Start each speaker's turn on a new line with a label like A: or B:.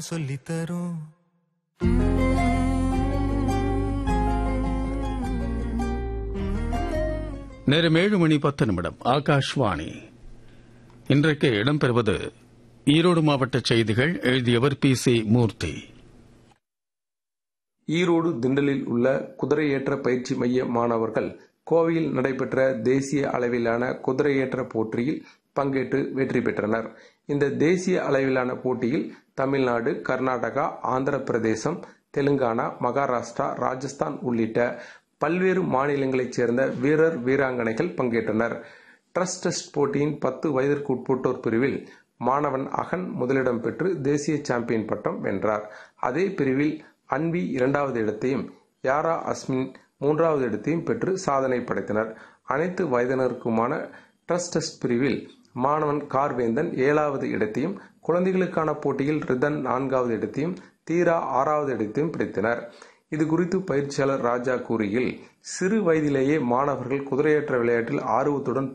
A: சொல்லித்தரும்
B: நேரம் ஏழு மணி பத்து நிமிடம் ஆகாஷ்வாணி இன்றைக்கு இடம்பெறுவது ஈரோடு மாவட்ட செய்திகள் எழுதியவர் பி சி மூர்த்தி
C: ஈரோடு திண்டலில் உள்ள குதிரையேற்ற பயிற்சி மைய மாணவர்கள் கோவையில் நடைபெற்ற தேசிய அளவிலான குதிரையேற்ற போட்டியில் பங்கேற்று வெற்றி பெற்றனர் இந்த தேசிய அளவிலான போட்டியில் தமிழ்நாடு கர்நாடகா ஆந்திர பிரதேசம் தெலுங்கானா மகாராஷ்டிரா ராஜஸ்தான் உள்ளிட்ட பல்வேறு மாநிலங்களைச் சேர்ந்த வீரர் வீராங்கனைகள் பங்கேற்றனர் ட்ரஸ்ட் டெஸ்ட் போட்டியின் பத்து வயதிற்கு உட்பட்டோர் பிரிவில் மாணவன் அகன் முதலிடம் பெற்று தேசிய சாம்பியன் பட்டம் வென்றார் அதே பிரிவில் அன்வி இரண்டாவது இடத்தையும் யாரா அஸ்மின் மூன்றாவது இடத்தையும் பெற்று சாதனை படைத்தனர் அனைத்து வயதினருக்குமான ட்ரஸ்ட் டெஸ்ட் பிரிவில் மாணவன் கார்வேந்தன் ஏழாவது இடத்தையும் குழந்தைகளுக்கான போட்டியில் ரிதன் நான்காவது இடத்தையும் தீரா ஆறாவது இடத்தையும் பிடித்தனர் இது குறித்து பயிற்சியாளர் ராஜா கூறுகையில் சிறு வயதிலேயே மாணவர்கள் குதிரையேற்ற விளையாட்டில் ஆர்வத்துடன்